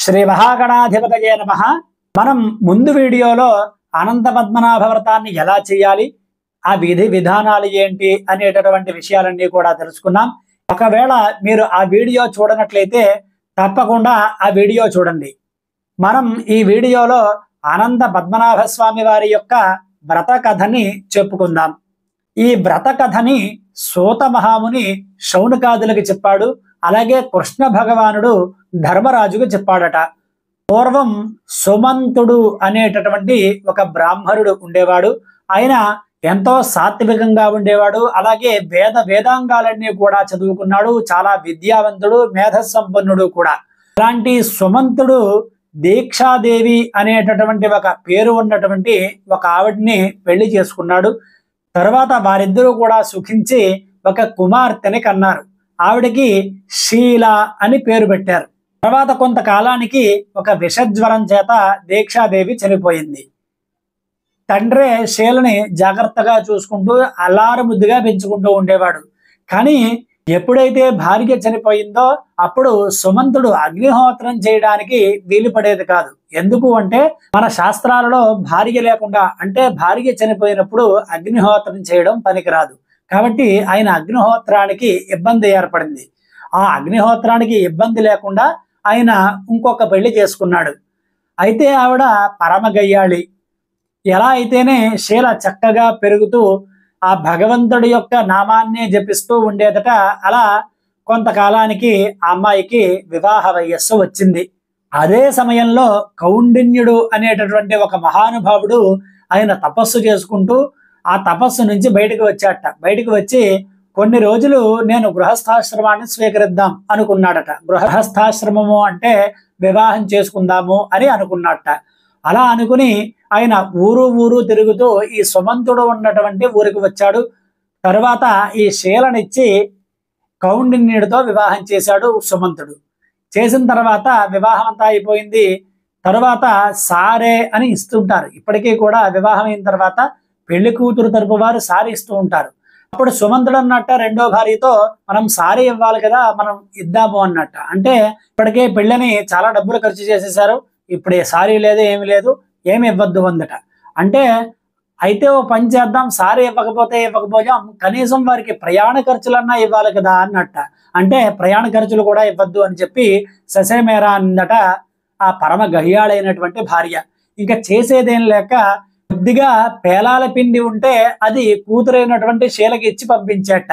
శ్రీ మహాగణాధిపతయే నమ మనం ముందు వీడియోలో అనంత పద్మనాభ వ్రతాన్ని ఎలా చేయాలి ఆ విధి విధానాలు ఏంటి అనేటటువంటి విషయాలన్నీ కూడా తెలుసుకున్నాం ఒకవేళ మీరు ఆ వీడియో చూడనట్లయితే తప్పకుండా ఆ వీడియో చూడండి మనం ఈ వీడియోలో అనంత పద్మనాభ స్వామి వారి యొక్క వ్రత కథని చెప్పుకుందాం ఈ వ్రత కథని సూత మహాముని శౌనకాదులకు చెప్పాడు అలాగే కృష్ణ భగవానుడు ధర్మరాజుకు చెప్పాడట పూర్వం సుమంతుడు అనేటటువంటి ఒక బ్రాహ్మణుడు ఉండేవాడు ఆయన ఎంతో సాత్వికంగా ఉండేవాడు అలాగే వేద వేదాంగాలన్నీ కూడా చదువుకున్నాడు చాలా విద్యావంతుడు మేధసంపన్నుడు కూడా అలాంటి సుమంతుడు దీక్షాదేవి అనేటటువంటి ఒక పేరు ఉన్నటువంటి ఒక ఆవిడ్ని పెళ్లి చేసుకున్నాడు తర్వాత వారిద్దరూ కూడా సుఖించి ఒక కుమార్తెని కన్నారు ఆవిడకి శీల అని పేరు పెట్టారు తర్వాత కొంతకాలానికి ఒక విషజ్వరం చేత దీక్షాదేవి చనిపోయింది తండ్రే శీలని జాగ్రత్తగా చూసుకుంటూ అల్లారు ముద్దుగా పెంచుకుంటూ ఉండేవాడు కానీ ఎప్పుడైతే భార్య చనిపోయిందో అప్పుడు సుమంతుడు అగ్నిహోత్రం చేయడానికి వీలు పడేది కాదు ఎందుకు అంటే మన శాస్త్రాలలో భార్య లేకుండా అంటే భార్య చనిపోయినప్పుడు అగ్నిహోత్రం చేయడం పనికిరాదు కాబట్టి ఆయన అగ్నిహోత్రానికి ఇబ్బంది ఏర్పడింది ఆ అగ్నిహోత్రానికి ఇబ్బంది లేకుండా ఆయన ఇంకొక పెళ్లి చేసుకున్నాడు అయితే ఆవిడ పరమగయ్యాళి ఎలా అయితేనే శీల చక్కగా పెరుగుతూ ఆ భగవంతుడి యొక్క నామాన్నే జపిస్తూ ఉండేదట అలా కొంతకాలానికి ఆ అమ్మాయికి వివాహ వయస్సు వచ్చింది అదే సమయంలో కౌండిన్యుడు అనేటటువంటి ఒక మహానుభావుడు ఆయన తపస్సు చేసుకుంటూ ఆ తపస్సు నుంచి బయటకు వచ్చాట బయటకు వచ్చి కొన్ని రోజులు నేను గృహస్థాశ్రమాన్ని స్వీకరిద్దాం అనుకున్నాడట గృహస్థాశ్రమము అంటే వివాహం చేసుకుందాము అని అనుకున్నట్ట అలా అనుకుని ఆయన ఊరు ఊరు తిరుగుతూ ఈ సుమంతుడు ఉన్నటువంటి ఊరికి వచ్చాడు తరువాత ఈ శీలనిచ్చి కౌండిన్యుడితో వివాహం చేశాడు సుమంతుడు చేసిన తర్వాత వివాహం అంతా అయిపోయింది తరువాత సారే అని ఇస్తుంటారు ఇప్పటికీ కూడా వివాహం అయిన తర్వాత పెళ్లి కూతురు తరపు వారు సారీ ఇస్తూ ఉంటారు అప్పుడు సుమంతుడు అన్నట్ట రెండో భార్యతో మనం సారీ ఇవ్వాలి కదా మనం ఇద్దాము అన్నట్ట అంటే ఇప్పటికే పెళ్ళని చాలా డబ్బులు ఖర్చు చేసేసారు ఇప్పుడు సారీ లేదు ఏమి లేదు ఏమి ఇవ్వద్దు అందట అంటే అయితే ఓ పని చేద్దాం సారీ ఇవ్వకపోతే ఇవ్వకపోయాం కనీసం వారికి ప్రయాణ ఖర్చులన్నా ఇవ్వాలి కదా అన్నట్ట అంటే ప్రయాణ ఖర్చులు కూడా ఇవ్వద్దు అని చెప్పి ససేమేరా అందట ఆ పరమ గహ్యాళైనటువంటి భార్య ఇంకా చేసేదేం లేక కొద్దిగా పేలాల పిండి ఉంటే అది కూతురైనటువంటి శీలకి ఇచ్చి పంపించేట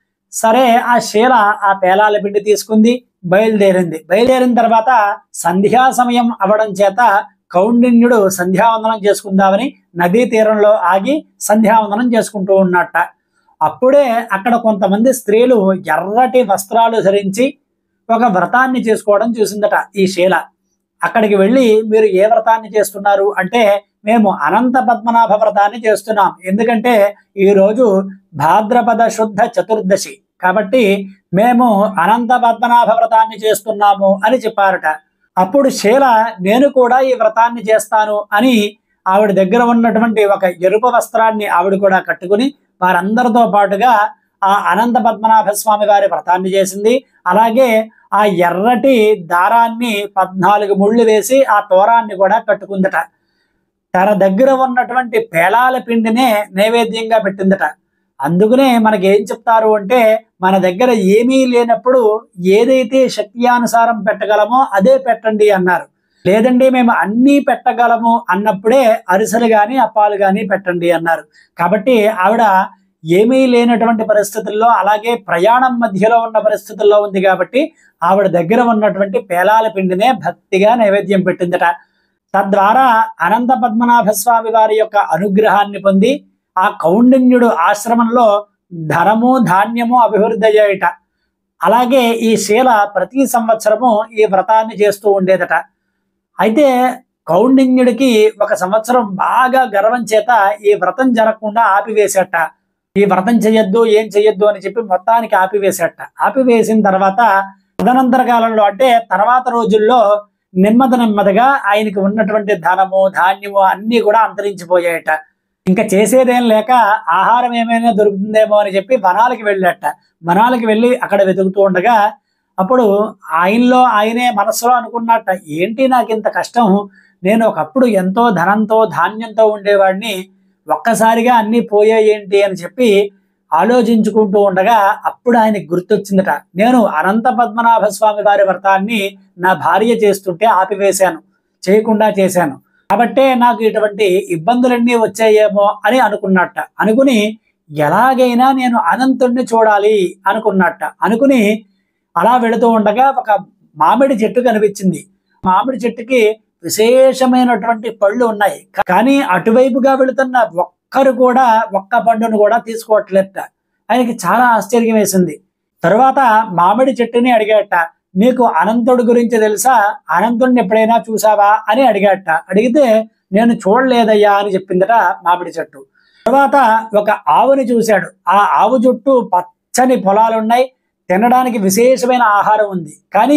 సరే ఆ శీల ఆ పేలాల పిండి తీసుకుంది బయలుదేరింది బయలుదేరిన తర్వాత సంధ్యా సమయం అవడం చేత కౌండిన్యుడు సంధ్యావందనం చేసుకుందామని నదీ తీరంలో ఆగి సంధ్యావందనం చేసుకుంటూ ఉన్నట్ట అప్పుడే అక్కడ కొంతమంది స్త్రీలు ఎర్రటి వస్త్రాలు ధరించి ఒక వ్రతాన్ని చేసుకోవడం చూసిందట ఈ శీల అక్కడికి వెళ్ళి మీరు ఏ వ్రతాన్ని చేస్తున్నారు అంటే మేము అనంత పద్మనాభ వ్రతాన్ని చేస్తున్నాం ఎందుకంటే ఈ రోజు భాద్రపద శుద్ధ చతుర్దశి కాబట్టి మేము అనంత పద్మనాభ వ్రతాన్ని చేస్తున్నాము అని చెప్పారట అప్పుడు శీల నేను కూడా ఈ వ్రతాన్ని చేస్తాను అని ఆవిడ దగ్గర ఉన్నటువంటి ఒక ఎరుపు వస్త్రాన్ని ఆవిడ కూడా కట్టుకుని వారందరితో పాటుగా ఆ అనంత పద్మనాభ స్వామి వారి వ్రతాన్ని చేసింది అలాగే ఆ ఎర్రటి దారాన్ని పద్నాలుగు ముళ్ళు వేసి ఆ తోరాన్ని కూడా కట్టుకుందట తన దగ్గర ఉన్నటువంటి పేలాల పిండినే నైవేద్యంగా పెట్టిందట అందుకనే మనకి ఏం చెప్తారు అంటే మన దగ్గర ఏమీ లేనప్పుడు ఏదైతే శక్త్యానుసారం పెట్టగలమో అదే పెట్టండి అన్నారు లేదండి మేము అన్నీ పెట్టగలము అన్నప్పుడే అరిసెలు గాని అప్పాలు గాని పెట్టండి అన్నారు కాబట్టి ఆవిడ ఏమీ లేనటువంటి పరిస్థితుల్లో అలాగే ప్రయాణం మధ్యలో ఉన్న పరిస్థితుల్లో ఉంది కాబట్టి ఆవిడ దగ్గర ఉన్నటువంటి పేలాల పిండినే భక్తిగా నైవేద్యం పెట్టిందట తద్వారా అనంత పద్మనాభ స్వామి వారి యొక్క అనుగ్రహాన్ని పొంది ఆ కౌండిన్యుడు ఆశ్రమంలో ధనము ధాన్యము అభివృద్ధి అయ్యాయట అలాగే ఈ శీల ప్రతి సంవత్సరము ఈ వ్రతాన్ని చేస్తూ ఉండేదట అయితే కౌండిన్యుడికి ఒక సంవత్సరం బాగా గర్వం చేత ఈ వ్రతం జరగకుండా ఆపివేసేట ఈ వ్రతం చెయ్యొద్దు ఏం చెయ్యొద్దు అని చెప్పి మొత్తానికి ఆపివేసేట ఆపివేసిన తర్వాత తదనంతర కాలంలో అంటే తర్వాత రోజుల్లో నెమ్మది నెమ్మదిగా ఆయనకి ఉన్నటువంటి ధనము ధాన్యము అన్నీ కూడా అంతరించిపోయాయట ఇంకా చేసేదేం లేక ఆహారం ఏమైనా దొరుకుతుందేమో అని చెప్పి వనాలకి వెళ్ళాట వనాలకి వెళ్ళి అక్కడ వెతుకుతూ ఉండగా అప్పుడు ఆయనలో ఆయనే మనసులో అనుకున్నట్ట ఏంటి నాకు ఇంత కష్టం నేను ఒకప్పుడు ఎంతో ధనంతో ధాన్యంతో ఉండేవాడిని ఒక్కసారిగా అన్నీ పోయాయి ఏంటి అని చెప్పి ఆలోచించుకుంటూ ఉండగా అప్పుడు ఆయనకి గుర్తొచ్చిందట నేను అనంత పద్మనాభ స్వామి వారి వ్రతాన్ని నా భార్య చేస్తుంటే ఆపివేశాను చేయకుండా చేశాను కాబట్టే నాకు ఇటువంటి ఇబ్బందులన్నీ వచ్చాయేమో అని అనుకున్నట్ట అనుకుని ఎలాగైనా నేను అనంతుణ్ణి చూడాలి అనుకున్నట్ట అనుకుని అలా వెళుతూ ఉండగా ఒక మామిడి చెట్టు కనిపించింది మామిడి చెట్టుకి విశేషమైనటువంటి పళ్ళు ఉన్నాయి కానీ అటువైపుగా వెళుతున్న ఒక్కరు కూడా ఒక్క పండును కూడా తీసుకోవట్లేట ఆయనకి చాలా ఆశ్చర్యం వేసింది తరువాత మామిడి చెట్టుని అడిగాట నీకు అనంతుడి గురించి తెలుసా అనంతుడిని ఎప్పుడైనా చూసావా అని అడిగాట అడిగితే నేను చూడలేదయ్యా అని చెప్పిందట మామిడి చెట్టు తర్వాత ఒక ఆవుని చూశాడు ఆ ఆవు చుట్టూ పచ్చని పొలాలు ఉన్నాయి తినడానికి విశేషమైన ఆహారం ఉంది కానీ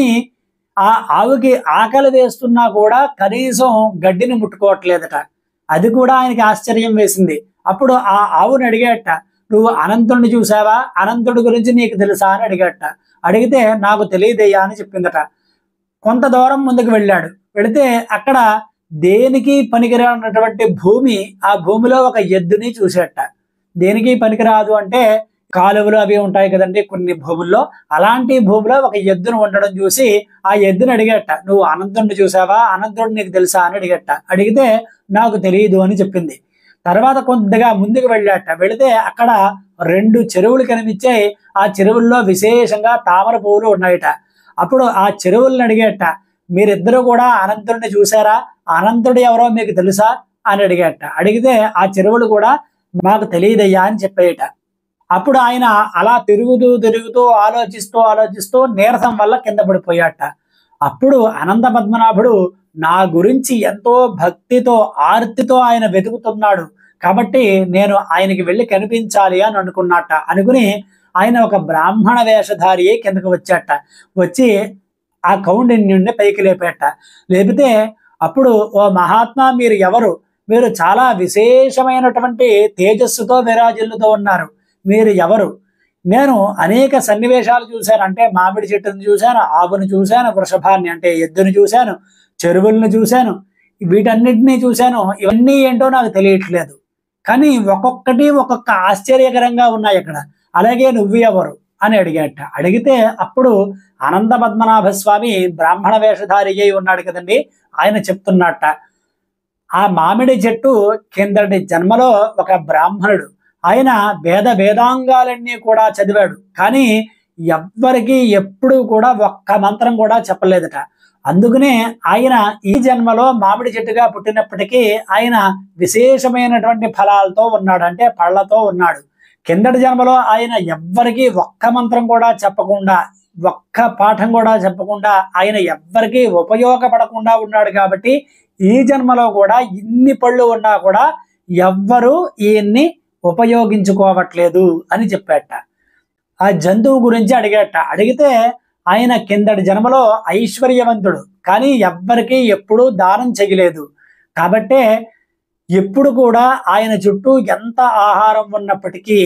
ఆ ఆవుకి ఆకలి వేస్తున్నా కూడా కనీసం గడ్డిని ముట్టుకోవట్లేదట అది కూడా ఆయనకి ఆశ్చర్యం వేసింది అప్పుడు ఆ ఆవుని అడిగాట నువ్వు అనంతుడిని చూసావా అనంతుడి గురించి నీకు తెలుసా అని అడిగాట అడిగితే నాకు తెలియదయ్యా అని చెప్పిందట కొంత దూరం ముందుకు వెళ్ళాడు వెళితే అక్కడ దేనికి పనికిరానటువంటి భూమి ఆ భూమిలో ఒక ఎద్దుని చూసేట దేనికి పనికిరాదు అంటే కాలువలు అవి ఉంటాయి కదండి కొన్ని భూముల్లో అలాంటి భూమిలో ఒక ఎద్దును ఉండడం చూసి ఆ ఎద్దుని అడిగట నువ్వు అనంతుడిని చూసావా అనంతుడు నీకు తెలుసా అని అడిగట అడిగితే నాకు తెలియదు అని చెప్పింది తర్వాత కొద్దిగా ముందుకు వెళ్ళాట వెళితే అక్కడ రెండు చెరువులు కనిపించాయి ఆ చెరువుల్లో విశేషంగా తామర పువ్వులు ఉన్నాయట అప్పుడు ఆ చెరువులను అడిగేట మీరిద్దరూ కూడా అనంతుడిని చూసారా అనంతుడు ఎవరో మీకు తెలుసా అని అడిగేట అడిగితే ఆ చెరువులు కూడా మాకు తెలియదయ్యా అని చెప్పేయట అప్పుడు ఆయన అలా తిరుగుతూ తిరుగుతూ ఆలోచిస్తూ ఆలోచిస్తూ నీరసం వల్ల కింద పడిపోయాట అప్పుడు అనంత పద్మనాభుడు నా గురించి ఎంతో భక్తితో ఆర్తితో ఆయన వెతుకుతున్నాడు కాబట్టి నేను ఆయనకి వెళ్ళి కనిపించాలి అని అనుకున్నట్ట అనుకుని ఆయన ఒక బ్రాహ్మణ వేషధారి అయి కిందకు వచ్చాట వచ్చి ఆ కౌండిన్యుడిని పైకి లేపేట లేపితే అప్పుడు ఓ మహాత్మా మీరు ఎవరు మీరు చాలా విశేషమైనటువంటి తేజస్సుతో విరాజిల్లుతో ఉన్నారు మీరు ఎవరు నేను అనేక సన్నివేశాలు చూశాను అంటే మామిడి చెట్టును చూశాను ఆవును చూశాను వృషభాన్ని అంటే ఎద్దును చూశాను చెరువులను చూశాను వీటన్నిటినీ చూశాను ఇవన్నీ ఏంటో నాకు తెలియట్లేదు కానీ ఒక్కొక్కటి ఒక్కొక్క ఆశ్చర్యకరంగా ఉన్నాయి అక్కడ అలాగే నువ్వు ఎవరు అని అడిగాట అడిగితే అప్పుడు అనంత పద్మనాభ స్వామి బ్రాహ్మణ వేషధారి అయి ఉన్నాడు కదండి ఆయన చెప్తున్నట్ట ఆ మామిడి చెట్టు కిందటి జన్మలో ఒక బ్రాహ్మణుడు ఆయన వేద వేదాంగాలన్నీ కూడా చదివాడు కానీ ఎవ్వరికి ఎప్పుడు కూడా ఒక్క మంత్రం కూడా చెప్పలేదట అందుకనే ఆయన ఈ జన్మలో మామిడి చెట్టుగా పుట్టినప్పటికీ ఆయన విశేషమైనటువంటి ఫలాలతో ఉన్నాడు అంటే పళ్ళతో ఉన్నాడు కిందటి జన్మలో ఆయన ఎవ్వరికి ఒక్క మంత్రం కూడా చెప్పకుండా ఒక్క పాఠం కూడా చెప్పకుండా ఆయన ఎవ్వరికి ఉపయోగపడకుండా ఉన్నాడు కాబట్టి ఈ జన్మలో కూడా ఇన్ని పళ్ళు ఉన్నా కూడా ఎవ్వరూ ఈయన్ని ఉపయోగించుకోవట్లేదు అని చెప్పాట ఆ జంతువు గురించి అడిగాట అడిగితే ఆయన కిందటి జన్మలో ఐశ్వర్యవంతుడు కానీ ఎవ్వరికీ ఎప్పుడూ దానం చేయలేదు కాబట్టే ఎప్పుడు కూడా ఆయన చుట్టూ ఎంత ఆహారం ఉన్నప్పటికీ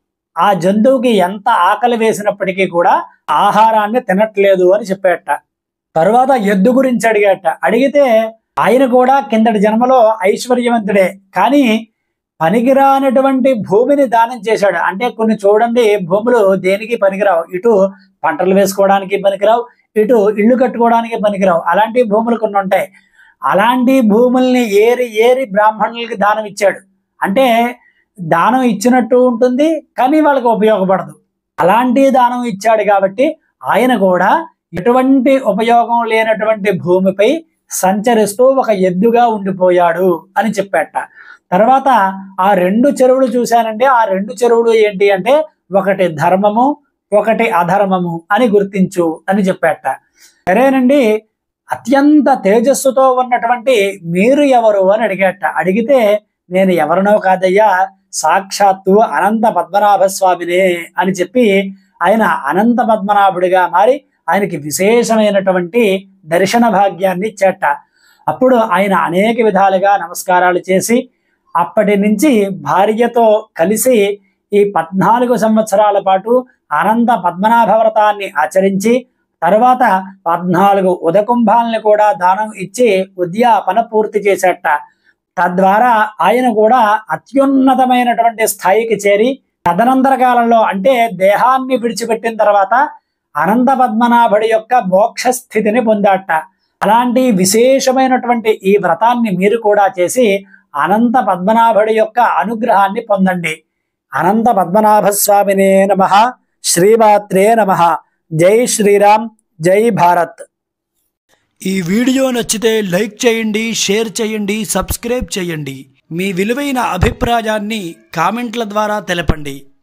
ఆ జంతువుకి ఎంత ఆకలి వేసినప్పటికీ కూడా ఆహారాన్ని తినట్లేదు అని చెప్పాట తరువాత ఎద్దు గురించి అడిగాట అడిగితే ఆయన కూడా కిందటి జన్మలో ఐశ్వర్యవంతుడే కానీ పనికిరానటువంటి భూమిని దానం చేశాడు అంటే కొన్ని చూడండి భూములు దేనికి పనికిరావు ఇటు పంటలు వేసుకోవడానికి పనికిరావు ఇటు ఇల్లు కట్టుకోవడానికి పనికిరావు అలాంటి భూములు కొన్ని ఉంటాయి అలాంటి భూముల్ని ఏరి ఏరి బ్రాహ్మణులకి దానం ఇచ్చాడు అంటే దానం ఇచ్చినట్టు ఉంటుంది కానీ వాళ్ళకి ఉపయోగపడదు అలాంటి దానం ఇచ్చాడు కాబట్టి ఆయన కూడా ఎటువంటి ఉపయోగం లేనటువంటి భూమిపై సంచరిస్తూ ఒక ఎద్దుగా ఉండిపోయాడు అని చెప్పాట తర్వాత ఆ రెండు చెరువులు చూశానంటే ఆ రెండు చెరువులు ఏంటి అంటే ఒకటి ధర్మము ఒకటి అధర్మము అని గుర్తించు అని చెప్పాట సరేనండి అత్యంత తేజస్సుతో ఉన్నటువంటి మీరు ఎవరు అని అడిగాట అడిగితే నేను ఎవరినో కాదయ్యా సాక్షాత్తు అనంత పద్మనాభ స్వామినే అని చెప్పి ఆయన అనంత పద్మనాభుడిగా మారి ఆయనకి విశేషమైనటువంటి దర్శన భాగ్యాన్ని ఇచ్చాట అప్పుడు ఆయన అనేక విధాలుగా నమస్కారాలు చేసి అప్పటి నుంచి భార్యతో కలిసి ఈ పద్నాలుగు సంవత్సరాల పాటు అనంత పద్మనాభ వ్రతాన్ని ఆచరించి తరువాత పద్నాలుగు ఉదకుంభాలని కూడా దానం ఇచ్చి ఉద్యాపన పూర్తి చేసేట తద్వారా ఆయన కూడా అత్యున్నతమైనటువంటి స్థాయికి చేరి తదనంతర కాలంలో అంటే దేహాన్ని విడిచిపెట్టిన తర్వాత అనంత పద్మనాభుడి యొక్క మోక్ష స్థితిని పొందాట అలాంటి విశేషమైనటువంటి ఈ వ్రతాన్ని మీరు కూడా చేసి అనంత పద్మనాభుడి యొక్క అనుగ్రహాన్ని పొందండి అనంత పద్మనాభ స్వామినే నమ శ్రీమాత్రే నమ జై శ్రీరామ్ జై భారత్ ఈ వీడియో నచ్చితే లైక్ చేయండి షేర్ చేయండి సబ్స్క్రైబ్ చేయండి మీ విలువైన అభిప్రాయాన్ని కామెంట్ల ద్వారా తెలపండి